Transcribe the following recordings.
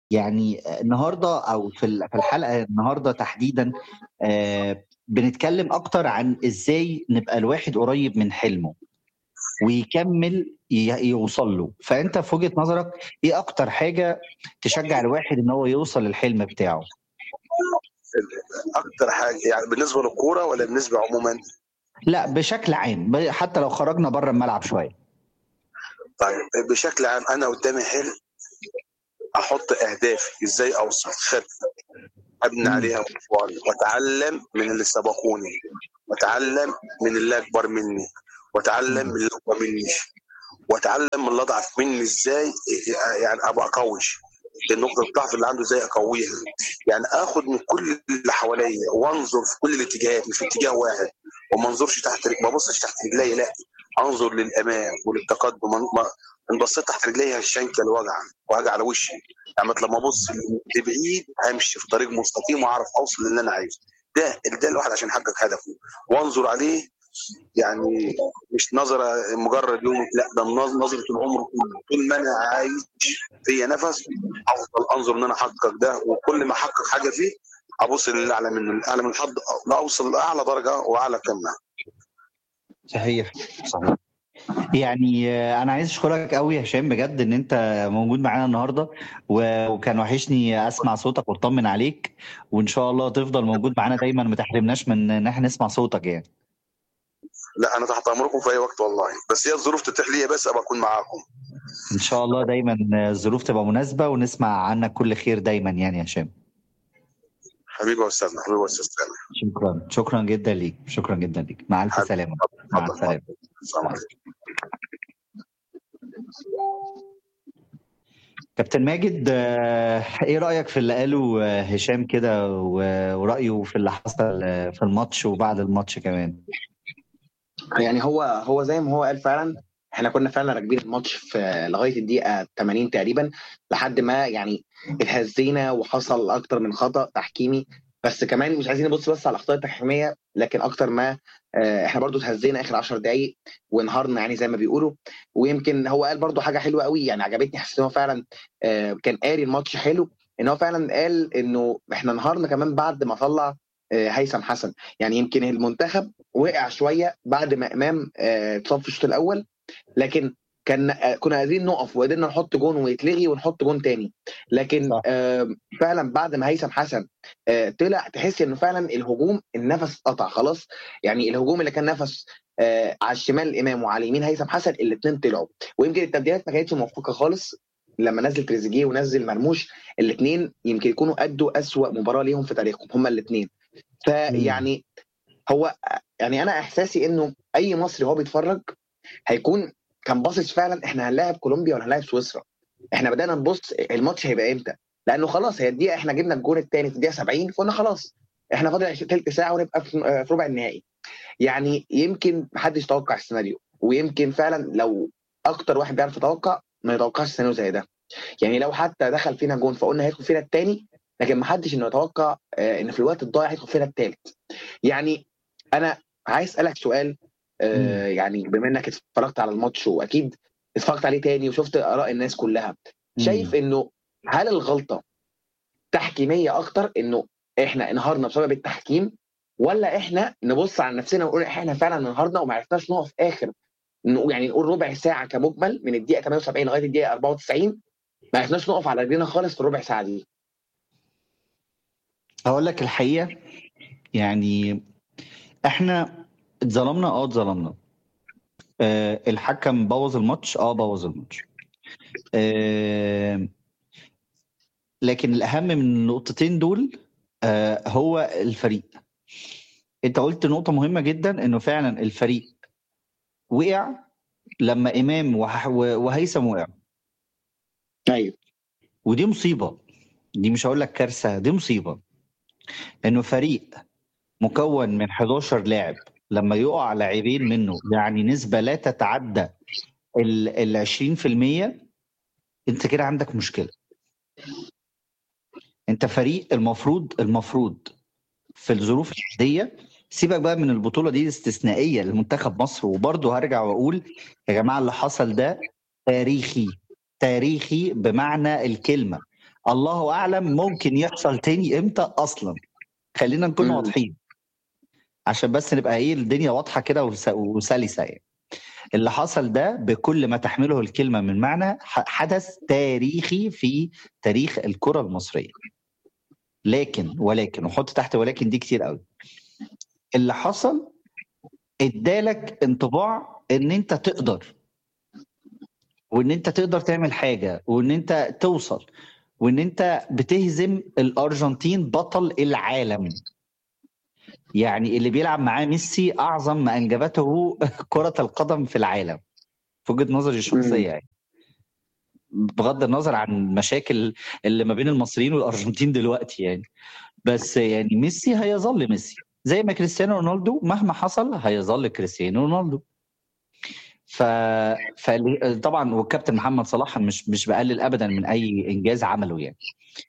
يعني النهارده او في ال- في الحلقه النهارده تحديدا آه، بنتكلم اكتر عن ازاي نبقى الواحد قريب من حلمه ويكمل ي- يوصل له فانت في وجهه نظرك ايه اكتر حاجه تشجع الواحد ان هو يوصل للحلم بتاعه اكتر حاجه يعني بالنسبه للكوره ولا بالنسبه عموما لا بشكل عام ب- حتى لو خرجنا بره الملعب شويه طيب بشكل عام انا قدامي حلم احط اهدافي ازاي اوصل خطه ابني مم. عليها مشواري واتعلم من اللي سبقوني واتعلم من اللي اكبر مني واتعلم من اللي اقوى مني واتعلم من اللي اضعف مني ازاي يعني ابقى اقوش النقطه الضعف اللي عنده ازاي اقويها يعني اخد من كل اللي حواليا وانظر في كل الاتجاهات مش في اتجاه واحد وما انظرش تحت رج- ما ابصش تحت رجلي لا انظر للامام وللتقدم ما ان بصيت تحت رجلي هالشنكه الوجع وهاجي على وشي يعني لما ابص لبعيد همشي في طريق مستقيم واعرف اوصل للي انا عايزه ده ده الواحد عشان يحقق هدفه وانظر عليه يعني مش نظره مجرد يوم لا ده النظ- نظره العمر كله طول ما انا عايش فيا نفس افضل انظر ان انا احقق ده وكل ما احقق حاجه فيه ابص للي اعلى منه الاعلى من الحد لا اوصل لاعلى درجه واعلى كمان صحيح صحيح يعني آه، انا عايز اشكرك قوي يا هشام بجد ان انت موجود معانا النهارده و- وكان وحشني اسمع صوتك واطمن عليك وان شاء الله تفضل موجود معانا دايما ما تحرمناش من ان احنا نسمع صوتك يعني لا انا تحت امركم في اي وقت والله بس هي الظروف تتيح لي بس ابقى اكون معاكم ان شاء الله دايما الظروف تبقى مناسبه ونسمع عنك كل خير دايما يعني يا هشام حبيبي يا استاذنا حبيبي يا استاذ سامح شكرا شكرا جدا ليك شكرا جدا ليك مع الف حبيبي. سلامه مع اتفضل. السلامه السلام عليكم كابتن ماجد آه، ايه رايك في اللي قاله آه، هشام كده و- ورايه في اللي حصل آه، في الماتش وبعد الماتش كمان يعني هو هو زي ما هو قال فعلا احنا كنا فعلا راكبين الماتش في لغايه الدقيقه 80 تقريبا لحد ما يعني اتهزينا وحصل اكتر من خطا تحكيمي بس كمان مش عايزين نبص بس على الاخطاء التحكيميه لكن اكتر ما آه، احنا برضو اتهزينا اخر 10 دقائق وانهارنا يعني زي ما بيقولوا ويمكن هو قال برضو حاجه حلوه قوي يعني عجبتني حسيت ان هو فعلا آه، كان قاري الماتش حلو ان هو فعلا قال انه احنا انهارنا كمان بعد ما طلع آه، هيثم حسن يعني يمكن المنتخب وقع شويه بعد ما امام آه، اتصاب في الشوط الاول لكن كان آه، كنا قادرين نقف وقدرنا نحط جون ويتلغي ونحط جون تاني لكن صح. آه، فعلا بعد ما هيثم حسن آه، طلع تحس انه فعلا الهجوم النفس قطع خلاص يعني الهجوم اللي كان نفس آه، على الشمال الامام وعلى اليمين هيثم حسن الاثنين طلعوا ويمكن التبديلات ما كانتش موفقه خالص لما نزل تريزيجيه ونزل مرموش الاثنين يمكن يكونوا ادوا اسوا مباراه ليهم في تاريخهم هما الاثنين فيعني هو يعني انا احساسي انه اي مصري وهو بيتفرج هيكون كان باصص فعلا احنا هنلاعب كولومبيا ولا هنلاعب سويسرا احنا بدانا نبص الماتش هيبقى امتى لانه خلاص هي الدقيقه احنا جبنا الجون الثاني في الدقيقه 70 فقلنا خلاص احنا فاضل ثلث ساعه ونبقى في في ربع النهائي يعني يمكن محدش يتوقع السيناريو ويمكن فعلا لو اكتر واحد بيعرف يتوقع ما يتوقعش سيناريو زي ده يعني لو حتى دخل فينا جون فقلنا هيدخل فينا الثاني لكن ما حدش انه يتوقع آه، ان في الوقت الضايع هيدخل فينا الثالث يعني انا عايز اسالك سؤال آه، يعني بما انك اتفرجت على الماتش واكيد اتفرجت عليه تاني وشفت اراء الناس كلها شايف انه هل الغلطه تحكيميه اكتر انه احنا انهارنا بسبب التحكيم ولا احنا نبص على نفسنا ونقول احنا فعلا انهارنا وما عرفناش نقف اخر نقول- يعني نقول ربع ساعه كمجمل من الدقيقه 78 لغايه الدقيقه 94 ما عرفناش نقف على رجلينا خالص في الربع ساعه دي اقول لك الحقيقه يعني احنا اتظلمنا اه اتظلمنا آه الحكم بوظ الماتش اه بوظ الماتش آه لكن الاهم من النقطتين دول آه هو الفريق انت قلت نقطه مهمه جدا انه فعلا الفريق وقع لما امام وح- وهيثم وقع ايوه ودي مصيبه دي مش هقول لك كارثه دي مصيبه انه فريق مكون من 11 لاعب لما يقع لاعبين منه يعني نسبه لا تتعدى ال ال 20% انت كده عندك مشكله انت فريق المفروض المفروض في الظروف العاديه سيبك بقى من البطوله دي استثنائيه لمنتخب مصر وبرضه هرجع واقول يا جماعه اللي حصل ده تاريخي تاريخي بمعنى الكلمه الله اعلم ممكن يحصل تاني امتى اصلا خلينا نكون مم. واضحين عشان بس نبقى ايه الدنيا واضحه كده وس- وسلسه يعني اللي حصل ده بكل ما تحمله الكلمه من معنى ح- حدث تاريخي في تاريخ الكره المصريه لكن ولكن وحط تحت ولكن دي كتير قوي اللي حصل ادالك انطباع ان انت تقدر وان انت تقدر تعمل حاجه وان انت توصل وان انت بتهزم الارجنتين بطل العالم يعني اللي بيلعب معاه ميسي اعظم ما انجبته كره القدم في العالم في وجهه نظري الشخصيه يعني بغض النظر عن المشاكل اللي ما بين المصريين والارجنتين دلوقتي يعني بس يعني ميسي هيظل ميسي زي ما كريستيانو رونالدو مهما حصل هيظل كريستيانو رونالدو ف... ف طبعا والكابتن محمد صلاح مش مش بقلل ابدا من اي انجاز عمله يعني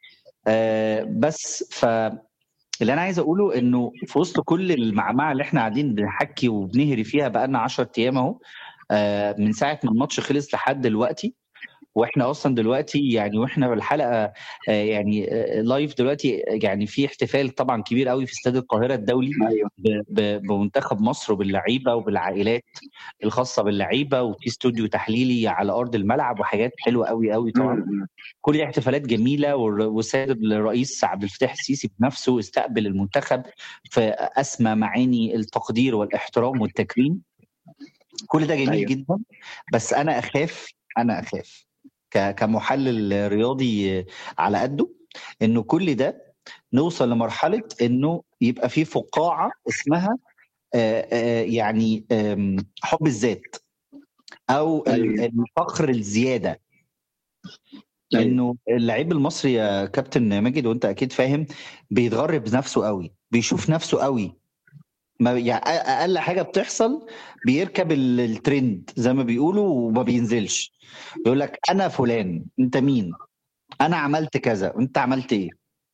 آه بس ف اللي انا عايز اقوله انه في وسط كل المعمعه اللي احنا قاعدين بنحكي وبنهري فيها بقالنا 10 ايام اهو آه من ساعه ما الماتش خلص لحد دلوقتي واحنا اصلا دلوقتي يعني واحنا بالحلقه آه يعني آه لايف دلوقتي يعني في احتفال طبعا كبير قوي في استاد القاهره الدولي ايوه ب- ب- بمنتخب مصر وباللعيبه وبالعائلات الخاصه باللعيبه وفي استوديو تحليلي على ارض الملعب وحاجات حلوه قوي قوي طبعا مم. كل دي احتفالات جميله والر- والسيد الرئيس عبد الفتاح السيسي بنفسه استقبل المنتخب في اسمى معاني التقدير والاحترام والتكريم كل ده جميل أيوة. جدا بس انا اخاف انا اخاف ك- كمحلل رياضي على قده انه كل ده نوصل لمرحله انه يبقى في فقاعه اسمها آه، آه، يعني آم، حب الذات او ال- أيوة. الفخر الزياده أيوة. انه اللعيب المصري يا كابتن ماجد وانت اكيد فاهم بيتغر بنفسه قوي بيشوف نفسه قوي ما يعني أ- اقل حاجه بتحصل بيركب ال- الترند زي ما بيقولوا وما بينزلش يقول لك انا فلان انت مين انا عملت كذا وانت عملت ايه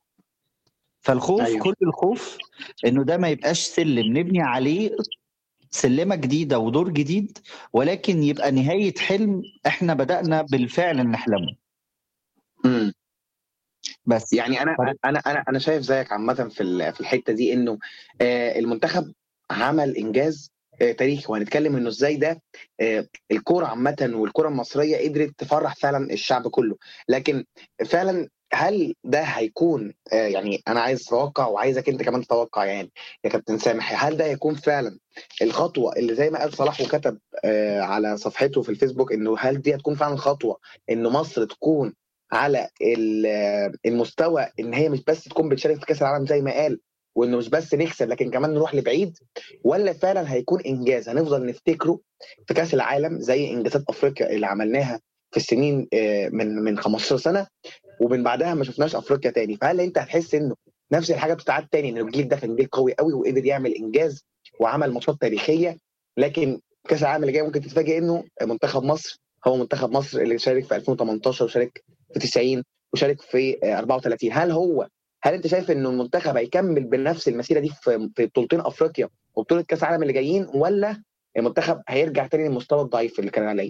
فالخوف أيوة. أيوه. كل الخوف انه ده ما يبقاش سلم نبني عليه سلمه جديده ودور جديد ولكن يبقى نهايه حلم احنا بدانا بالفعل نحلمه مم. بس يعني انا انا انا انا شايف زيك عامه في ال- في الحته دي انه آه، المنتخب عمل انجاز آه، تاريخي وهنتكلم انه ازاي ده آه، الكوره عامه والكوره المصريه قدرت تفرح فعلا الشعب كله لكن فعلا هل ده هيكون آه، يعني انا عايز اتوقع وعايزك انت كمان تتوقع يعني يا كابتن سامح هل ده هيكون فعلا الخطوه اللي زي ما قال صلاح وكتب آه، على صفحته في الفيسبوك انه هل دي هتكون فعلا خطوه ان مصر تكون على ال- المستوى ان هي مش بس تكون بتشارك في كاس العالم زي ما قال وانه مش بس نكسب لكن كمان نروح لبعيد ولا فعلا هيكون انجاز هنفضل نفتكره في كاس العالم زي انجازات افريقيا اللي عملناها في السنين آه، من من 15 سنه ومن بعدها ما شفناش افريقيا تاني فهل انت هتحس انه نفس الحاجه بتتعاد تاني ان الجيل ده كان جيل قوي قوي وقدر يعمل انجاز وعمل ماتشات تاريخيه لكن كاس العالم اللي جاي ممكن تتفاجئ انه منتخب مصر هو منتخب مصر اللي شارك في 2018 وشارك في 90 وشارك في آه، 34 هل هو هل انت شايف انه المنتخب هيكمل بنفس المسيره دي في في بطولتين افريقيا وبطوله كاس العالم اللي جايين ولا المنتخب هيرجع تاني للمستوى الضعيف اللي كان عليه؟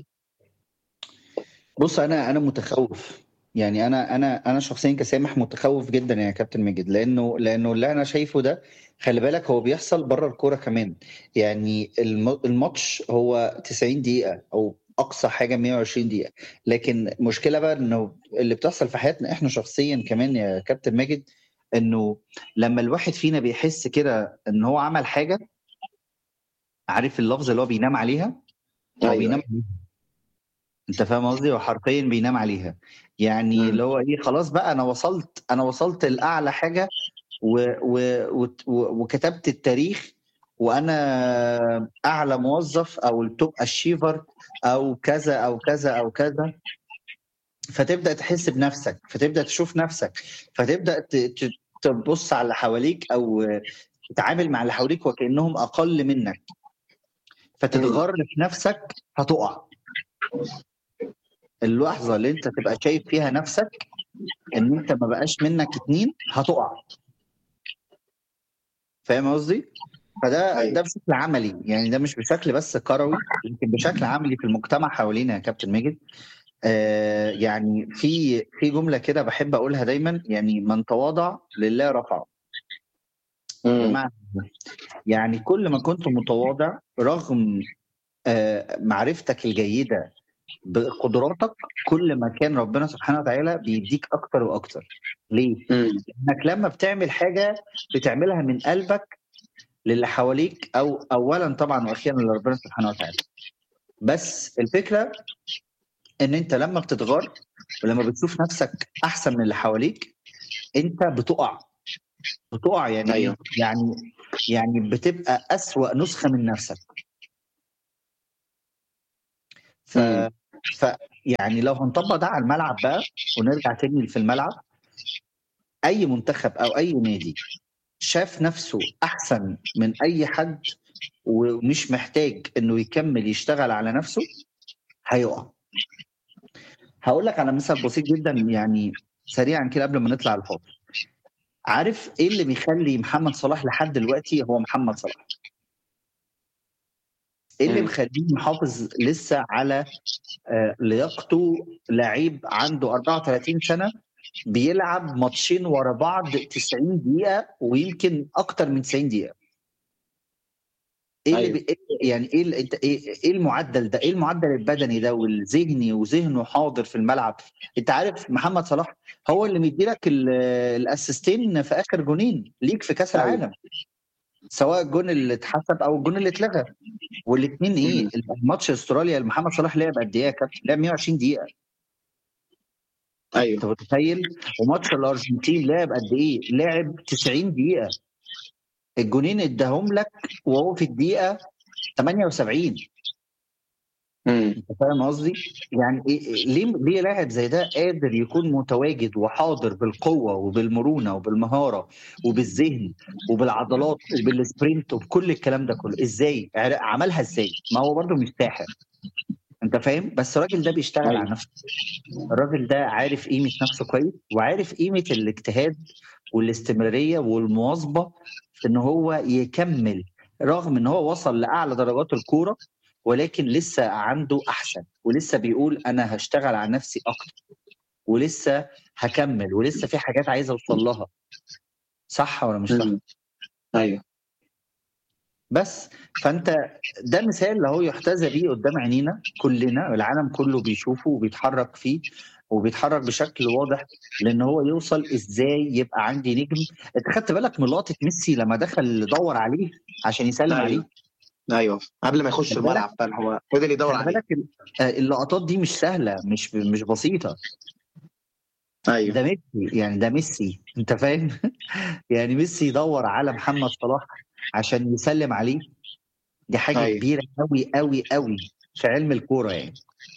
بص انا انا متخوف يعني انا انا انا شخصيا كسامح متخوف جدا يا كابتن ماجد لانه لانه اللي انا شايفه ده خلي بالك هو بيحصل بره الكوره كمان يعني الم- الماتش هو 90 دقيقه او اقصى حاجه 120 دقيقه لكن مشكله بقى انه اللي بتحصل في حياتنا احنا شخصيا كمان يا كابتن ماجد انه لما الواحد فينا بيحس كده ان هو عمل حاجه عارف اللفظ اللي هو بينام عليها هو أيوة. بينام عليها انت فاهم قصدي هو حرفيا بينام عليها يعني مم. اللي هو ايه خلاص بقى انا وصلت انا وصلت لاعلى حاجه و و و وكتبت التاريخ وانا اعلى موظف او التوب اشيفر او كذا او كذا او كذا فتبدا تحس بنفسك فتبدا تشوف نفسك فتبدا ت- ت- تبص على اللي حواليك او تتعامل مع اللي حواليك وكانهم اقل منك فتتغر في نفسك هتقع اللحظه اللي انت تبقى شايف فيها نفسك ان انت ما بقاش منك اتنين هتقع فاهم قصدي؟ فده أيوة. ده بشكل عملي يعني ده مش بشكل بس كروي يمكن بشكل عملي في المجتمع حوالينا يا كابتن ماجد آه يعني في في جمله كده بحب اقولها دايما يعني من تواضع لله رفعه مم. بمعنى يعني كل ما كنت متواضع رغم آه معرفتك الجيده بقدراتك كل ما كان ربنا سبحانه وتعالى بيديك اكتر واكتر ليه؟ مم. انك لما بتعمل حاجه بتعملها من قلبك للي حواليك او اولا طبعا واخيرا لربنا سبحانه وتعالى بس الفكره ان انت لما بتتغر ولما بتشوف نفسك احسن من اللي حواليك انت بتقع بتقع يعني أيوه. إيه؟ يعني يعني بتبقى اسوأ نسخه من نفسك ف مم. ف يعني لو هنطبق ده على الملعب بقى ونرجع تاني في الملعب اي منتخب او اي نادي شاف نفسه احسن من اي حد ومش محتاج انه يكمل يشتغل على نفسه هيقع هقول لك على مثال بسيط جدا يعني سريعا كده قبل ما نطلع الفاضل عارف ايه اللي بيخلي محمد صلاح لحد دلوقتي هو محمد صلاح ايه اللي مم. مخليه محافظ لسه على آه، لياقته لعيب عنده 34 سنه بيلعب ماتشين ورا بعض 90 دقيقه ويمكن اكتر من 90 دقيقه ايه اللي أيوه. بي... إيه- يعني ايه ال- انت ايه إيه المعدل ده ايه المعدل البدني ده والذهني وذهنه حاضر في الملعب انت عارف محمد صلاح هو اللي مديلك ال- الاسيستين في اخر جونين ليك في كاس أيوه. العالم سواء الجون اللي اتحسب او الجون اللي اتلغى والاثنين ايه مم. الماتش استراليا اللي محمد صلاح لعب قد ايه يا كابتن لعب 120 دقيقه ايوه انت متخيل وماتش الارجنتين لعب قد ايه لعب 90 دقيقه الجونين اداهم لك وهو في الدقيقه 78 مم. انت فاهم قصدي؟ يعني إيه إيه- ليه ليه لاعب زي ده قادر يكون متواجد وحاضر بالقوه وبالمرونه وبالمهاره وبالذهن وبالعضلات وبالسبرنت وبكل الكلام ده كله ازاي؟ عر- عملها ازاي؟ ما هو برضه مش ساحر انت فاهم؟ بس الراجل ده بيشتغل أيوة. على نفسه الراجل ده عارف قيمه نفسه كويس وعارف قيمه الاجتهاد والاستمراريه والمواظبه في ان هو يكمل رغم ان هو وصل لاعلى درجات الكوره ولكن لسه عنده احسن ولسه بيقول انا هشتغل على نفسي اكتر ولسه هكمل ولسه في حاجات عايز اوصل لها صح ولا مش صح؟ مم. ايوه بس فانت ده مثال اللي هو يحتذى بيه قدام عينينا كلنا العالم كله بيشوفه وبيتحرك فيه وبيتحرك بشكل واضح لان هو يوصل ازاي يبقى عندي نجم انت خدت بالك من لقطه ميسي لما دخل دور عليه عشان يسلم أيوة. عليه ايوه قبل ما يخش خلي الملعب فعلا هو فضل يدور خلي عليه بالك ال- آه، اللقطات دي مش سهله مش مش بسيطه ايوه ده ميسي يعني ده ميسي انت فاهم يعني ميسي يدور على محمد صلاح عشان يسلم عليه دي حاجه أيوة. كبيره قوي قوي قوي في علم الكوره يعني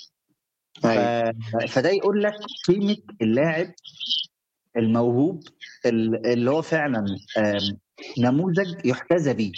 ايوه ف... فده يقول لك قيمه اللاعب الموهوب ال- اللي هو فعلا آم، نموذج يحتذى بيه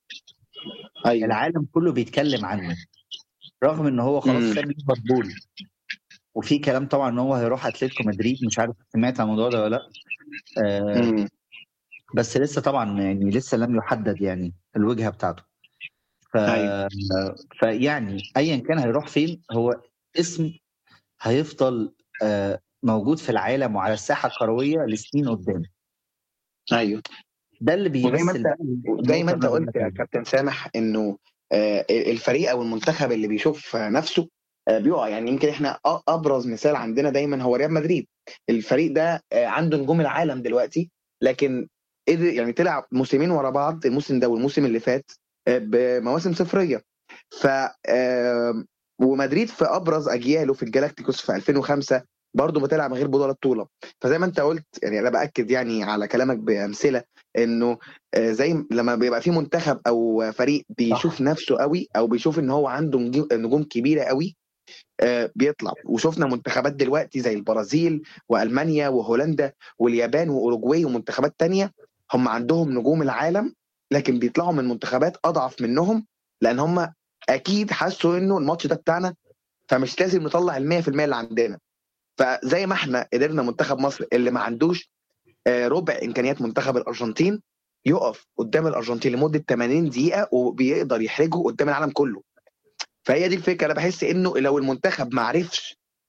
ايوه العالم كله بيتكلم عنه رغم ان هو خلاص مم. ساب ليفربول وفي كلام طبعا ان هو هيروح اتلتيكو مدريد مش عارف سمعت عن الموضوع ده ولا لا آه مم. بس لسه طبعا يعني لسه لم يحدد يعني الوجهه بتاعته ف... أيوة. فيعني ايا كان هيروح فين هو اسم هيفضل آه موجود في العالم وعلى الساحه الكرويه لسنين قدام ايوه ده اللي وزي ما بيمثل انت زي ما انت قلت يا كابتن سامح انه آه، الفريق او المنتخب اللي بيشوف نفسه آه، بيقع يعني يمكن احنا أ- ابرز مثال عندنا دايما هو ريال مدريد الفريق ده آه، عنده نجوم العالم دلوقتي لكن قدر يعني طلع موسمين ورا بعض الموسم ده والموسم اللي فات آه، بمواسم صفريه ف آه، ومدريد في ابرز اجياله في الجالاكتيكوس في 2005 برضه بتلعب من غير بطوله بطوله فزي ما انت قلت يعني انا باكد يعني على كلامك بامثله انه آه، زي لما بيبقى في منتخب او فريق بيشوف نفسه قوي او بيشوف ان هو عنده نجو- نجوم كبيره قوي آه، بيطلع وشفنا منتخبات دلوقتي زي البرازيل والمانيا وهولندا واليابان واوروجواي ومنتخبات تانية هم عندهم نجوم العالم لكن بيطلعوا من منتخبات اضعف منهم لان هم اكيد حسوا انه الماتش ده بتاعنا فمش لازم نطلع ال 100% اللي عندنا فزي ما احنا قدرنا منتخب مصر اللي ما عندوش آه، ربع امكانيات منتخب الارجنتين يقف قدام الارجنتين لمده 80 دقيقه وبيقدر يحرجه قدام العالم كله فهي دي الفكره انا بحس انه لو المنتخب ما عرفش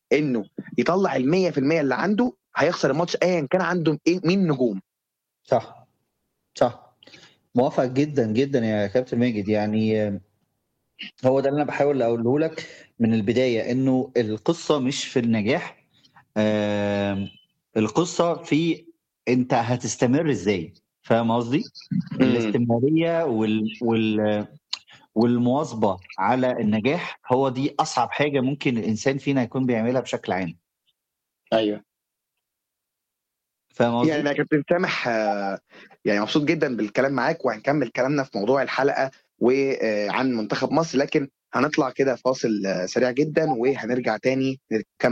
انه يطلع ال 100% اللي عنده هيخسر الماتش ايا كان عنده ايه مين نجوم صح صح موافق جدا جدا يا كابتن ماجد يعني آه، هو ده اللي انا بحاول اقوله لك من البدايه انه القصه مش في النجاح آم، القصه في انت هتستمر ازاي فاهم قصدي؟ الاستمراريه وال وال والمواظبه على النجاح هو دي اصعب حاجه ممكن الانسان فينا يكون بيعملها بشكل عام ايوه فاهم قصدي؟ يعني يا كابتن سامح آه، يعني مبسوط جدا بالكلام معاك وهنكمل كلامنا في موضوع الحلقه وعن منتخب مصر لكن هنطلع كده فاصل آه، سريع جدا وهنرجع تاني نكمل